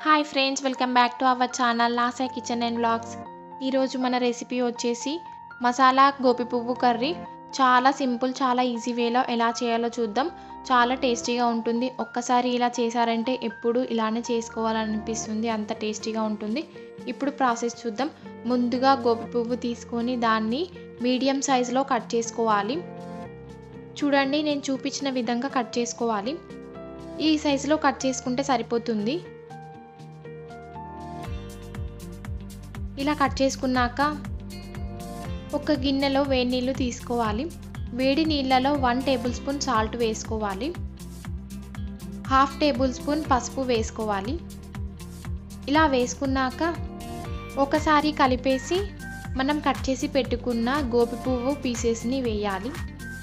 hi friends welcome back to our channel లాసా kitchen and blogs ఈరోజు మన recipe వచ్చేసి మసాలా గోపి పువ్వు కర్రీ చాలా సింపుల్ చాలా ఈజీ వేలో ఎలా చేయాలో చూద్దాం చాలా టేస్టీగా ఉంటుంది ఒక్కసారి ఇలా చేశారంటే ఎప్పుడు ఇలానే చేసుకోవాలనిపిస్తుంది అంత టేస్టీగా ఉంటుంది ఇప్పుడు ప్రాసెస్ చూద్దాం ముందుగా గోపి పువ్వు తీసుకొని దాన్ని మీడియం సైజులో కట్ చేసుకోవాలి చూడండి నేను చూపించిన విధంగా కట్ చేసుకోవాలి ఈ సైజులో కట్ చేసుకుంటే సరిపోతుంది ఇలా కట్ చేసుకున్నాక ఒక గిన్నెలో వేడి నీళ్ళు తీసుకోవాలి వేడి నీళ్ళలో వన్ టేబుల్ స్పూన్ సాల్ట్ వేసుకోవాలి హాఫ్ టేబుల్ స్పూన్ పసుపు వేసుకోవాలి ఇలా వేసుకున్నాక ఒకసారి కలిపేసి మనం కట్ చేసి పెట్టుకున్న గోపి పువ్వు పీసెస్ని వేయాలి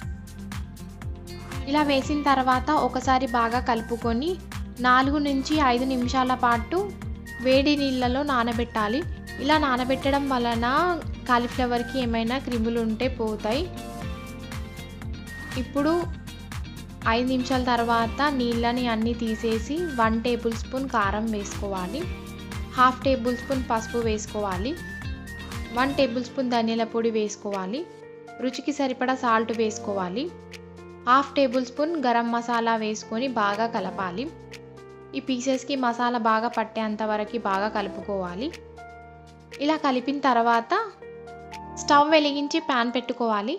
ఇలా వేసిన తర్వాత ఒకసారి బాగా కలుపుకొని నాలుగు నుంచి ఐదు నిమిషాల పాటు వేడి నీళ్ళలో నానబెట్టాలి ఇలా నానబెట్టడం వలన కాలీఫ్లవర్కి ఏమైనా క్రిములు ఉంటే పోతాయి ఇప్పుడు ఐదు నిమిషాల తర్వాత నీళ్ళని అన్నీ తీసేసి వన్ టేబుల్ స్పూన్ కారం వేసుకోవాలి హాఫ్ టేబుల్ స్పూన్ పసుపు వేసుకోవాలి వన్ టేబుల్ స్పూన్ ధనియాల పొడి వేసుకోవాలి రుచికి సరిపడా సాల్ట్ వేసుకోవాలి half tablespoon garam masala వేసుకొని బాగా కలపాలి ఈ పీసెస్కి మసాలా బాగా పట్టేంత వరకు బాగా కలుపుకోవాలి ఇలా కలిపిన తర్వాత స్టవ్ వెలిగించి ప్యాన్ పెట్టుకోవాలి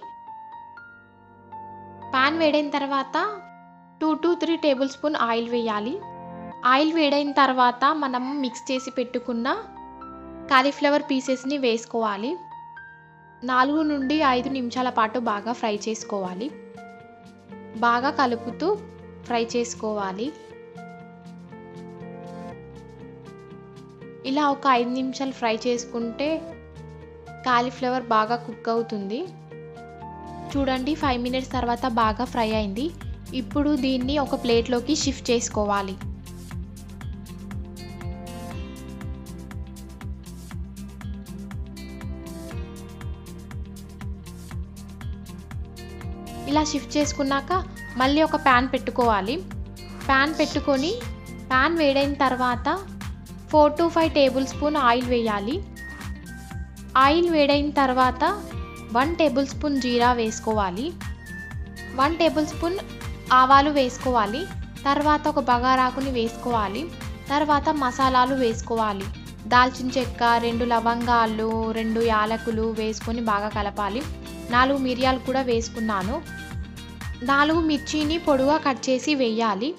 ప్యాన్ వేడైన తర్వాత two to three tablespoon oil వేయాలి ఆయిల్ వేడైన తర్వాత మనం మిక్స్ చేసి పెట్టుకున్న కాలీఫ్లవర్ పీసెస్ని వేసుకోవాలి నాలుగు నుండి ఐదు నిమిషాల పాటు బాగా ఫ్రై చేసుకోవాలి బాగా కలుపుతూ ఫ్రై చేసుకోవాలి ఇలా ఒక ఐదు నిమిషాలు ఫ్రై చేసుకుంటే కాలీఫ్లవర్ బాగా కుక్ అవుతుంది చూడండి ఫైవ్ మినిట్స్ తర్వాత బాగా ఫ్రై అయింది ఇప్పుడు దీన్ని ఒక ప్లేట్లోకి షిఫ్ట్ చేసుకోవాలి ఇలా షిఫ్ట్ చేసుకున్నాక మళ్ళీ ఒక ప్యాన్ పెట్టుకోవాలి ప్యాన్ పెట్టుకొని ప్యాన్ వేడైన తర్వాత four to five tablespoon oil వేయాలి ఆయిల్ వేడైన తర్వాత వన్ టేబుల్ స్పూన్ జీరా వేసుకోవాలి వన్ టేబుల్ స్పూన్ ఆవాలు వేసుకోవాలి తర్వాత ఒక బగారాకుని వేసుకోవాలి తర్వాత మసాలాలు వేసుకోవాలి దాల్చిన చెక్క రెండు లవంగాలు రెండు యాలకులు వేసుకొని బాగా కలపాలి నాలుగు మిరియాలు కూడా వేసుకున్నాను నాలుగు మిర్చిని పొడుగా కట్ చేసి వేయాలి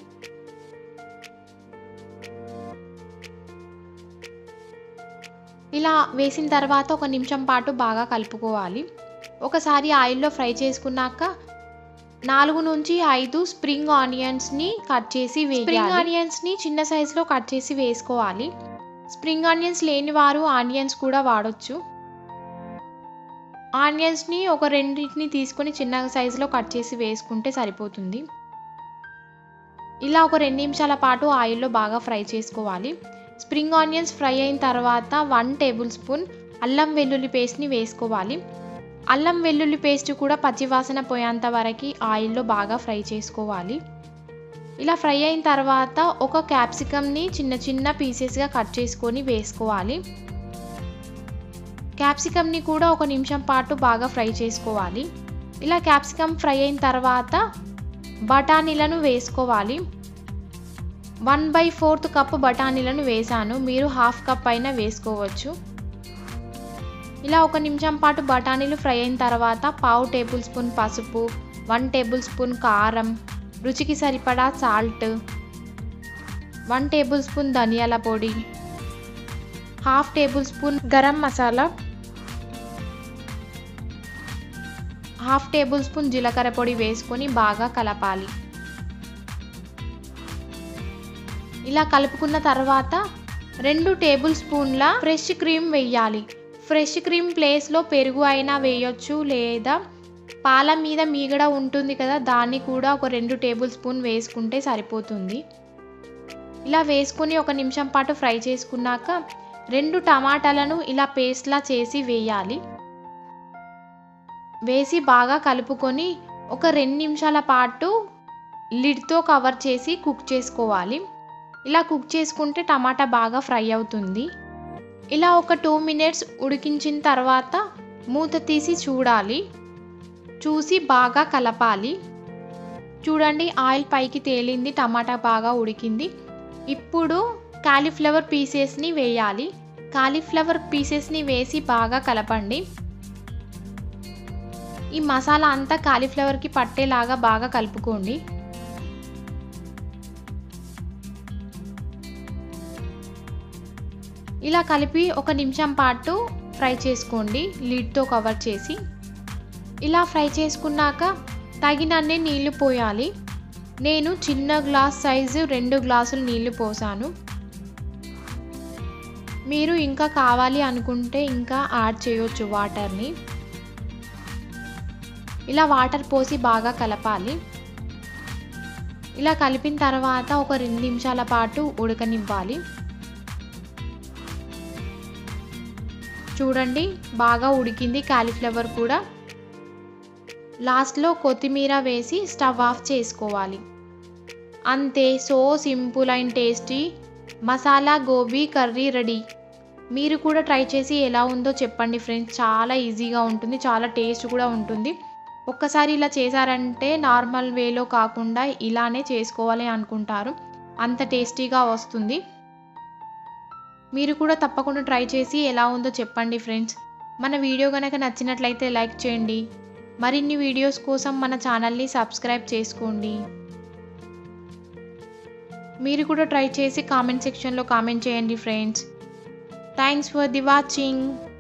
ఇలా వేసిన తర్వాత ఒక నిమిషం పాటు బాగా కలుపుకోవాలి ఒకసారి ఆయిల్లో ఫ్రై చేసుకున్నాక నాలుగు నుంచి ఐదు స్ప్రింగ్ ఆనియన్స్ని కట్ చేసి వేయాలి స్ప్రింగ్ ఆనియన్స్ని చిన్న సైజులో కట్ చేసి వేసుకోవాలి స్ప్రింగ్ ఆనియన్స్ లేని వారు ఆనియన్స్ కూడా వాడొచ్చు ఆనియన్స్ని ఒక రెండింటిని తీసుకొని చిన్న సైజులో కట్ చేసి వేసుకుంటే సరిపోతుంది ఇలా ఒక రెండు నిమిషాల పాటు ఆయిల్లో బాగా ఫ్రై చేసుకోవాలి స్ప్రింగ్ ఆనియన్స్ ఫ్రై అయిన తర్వాత వన్ టేబుల్ స్పూన్ అల్లం వెల్లుల్లి పేస్ట్ని వేసుకోవాలి అల్లం వెల్లుల్లి పేస్ట్ కూడా పచ్చివాసన పోయేంత వరకు ఆయిల్లో బాగా ఫ్రై చేసుకోవాలి ఇలా ఫ్రై అయిన తర్వాత ఒక క్యాప్సికమ్ని చిన్న చిన్న పీసెస్గా కట్ చేసుకొని వేసుకోవాలి క్యాప్సికమ్ని కూడా ఒక నిమిషం పాటు బాగా ఫ్రై చేసుకోవాలి ఇలా క్యాప్సికమ్ ఫ్రై అయిన తర్వాత బఠానీలను వేసుకోవాలి వన్ బై ఫోర్త్ కప్ బఠానీలను వేసాను మీరు హాఫ్ కప్ అయినా వేసుకోవచ్చు ఇలా ఒక నిమిషం పాటు బఠానీలు ఫ్రై అయిన తర్వాత పావు టేబుల్ స్పూన్ పసుపు వన్ టేబుల్ స్పూన్ కారం రుచికి సరిపడా సాల్ట్ వన్ టేబుల్ స్పూన్ ధనియాల పొడి half tablespoon garam masala half tablespoon జీలకర్ర పొడి వేసుకొని బాగా కలపాలి ఇలా కలుపుకున్న తర్వాత రెండు టేబుల్ స్పూన్ల ఫ్రెష్ క్రీమ్ వేయాలి ఫ్రెష్ క్రీమ్ ప్లేస్లో పెరుగు అయినా వేయొచ్చు లేదా పాల మీద మీగడ ఉంటుంది కదా దాన్ని కూడా ఒక రెండు టేబుల్ స్పూన్ వేసుకుంటే సరిపోతుంది ఇలా వేసుకుని ఒక నిమిషం పాటు ఫ్రై చేసుకున్నాక రెండు టమాటాలను ఇలా పేస్ట్లా చేసి వేయాలి వేసి బాగా కలుపుకొని ఒక రెండు నిమిషాల పాటు లిడ్తో కవర్ చేసి కుక్ చేసుకోవాలి ఇలా కుక్ చేసుకుంటే టమాటా బాగా ఫ్రై అవుతుంది ఇలా ఒక టూ మినిట్స్ ఉడికించిన తర్వాత మూత తీసి చూడాలి చూసి బాగా కలపాలి చూడండి ఆయిల్ పైకి తేలింది టమాటా బాగా ఉడికింది ఇప్పుడు కాలీఫ్లవర్ పీసెస్ని వేయాలి కాలీఫ్లవర్ పీసెస్ని వేసి బాగా కలపండి ఈ మసాలా అంతా కాలీఫ్లవర్కి పట్టేలాగా బాగా కలుపుకోండి ఇలా కలిపి ఒక నిమిషం పాటు ఫ్రై చేసుకోండి లిడ్తో కవర్ చేసి ఇలా ఫ్రై చేసుకున్నాక తగినన్ని నీళ్లు పోయాలి నేను చిన్న గ్లాస్ సైజు రెండు గ్లాసులు నీళ్లు పోసాను మీరు ఇంకా కావాలి అనుకుంటే ఇంకా యాడ్ చేయొచ్చు వాటర్ని ఇలా వాటర్ పోసి బాగా కలపాలి ఇలా కలిపిన తర్వాత ఒక రెండు నిమిషాల పాటు ఉడకనివ్వాలి చూడండి బాగా ఉడికింది కాలీఫ్లవర్ కూడా లాస్ట్లో కొత్తిమీర వేసి స్టవ్ ఆఫ్ చేసుకోవాలి అంతే so simple and tasty masala gobi curry ready మీరు కూడా ట్రై చేసి ఎలా ఉందో చెప్పండి ఫ్రెండ్స్ చాలా ఈజీగా ఉంటుంది చాలా టేస్ట్ కూడా ఉంటుంది ఒక్కసారి ఇలా చేశారంటే నార్మల్ వేలో కాకుండా ఇలానే చేసుకోవాలి అనుకుంటారు అంత టేస్టీగా వస్తుంది మీరు కూడా తప్పకుండా ట్రై చేసి ఎలా ఉందో చెప్పండి ఫ్రెండ్స్ మన వీడియో కనుక నచ్చినట్లయితే లైక్ చేయండి మరిన్ని వీడియోస్ కోసం మన ఛానల్ని సబ్స్క్రైబ్ చేసుకోండి మీరు కూడా ట్రై చేసి కామెంట్ సెక్షన్లో కామెంట్ చేయండి friends thanks for the watching